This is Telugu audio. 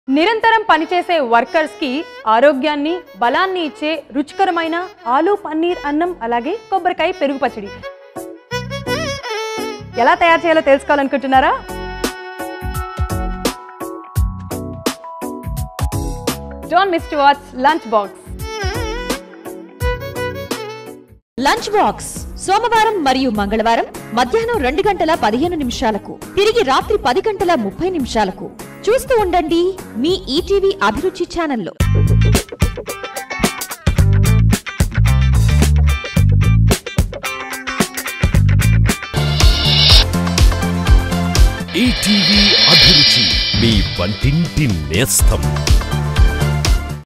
నిరంతరం పనిచేసే వర్కర్స్ కి ఆరోగ్యాన్ని బలాన్ని ఇచ్చే రుచికరమైన ఆలు పన్నీర్ అన్నం అలాగే కొబ్బరికాయ పెరుగు పచ్చడి ఎలా తయారు చేయాలో తెలుసుకోవాలనుకుంటున్నారా don't miss to watch lunch box lunch box సోమవారం మరియు మంగళవారం మధ్యాహ్నం రెండు గంటల పదిహేను నిమిషాలకు తిరిగి రాత్రి పది గంటల ముప్పై నిమిషాలకు చూస్తూ ఉండండి మీ ఈటీవీ అభిరుచి ఛానల్లో ఈటీవీ అభిరుచి మీ వంటింటి నేస్తం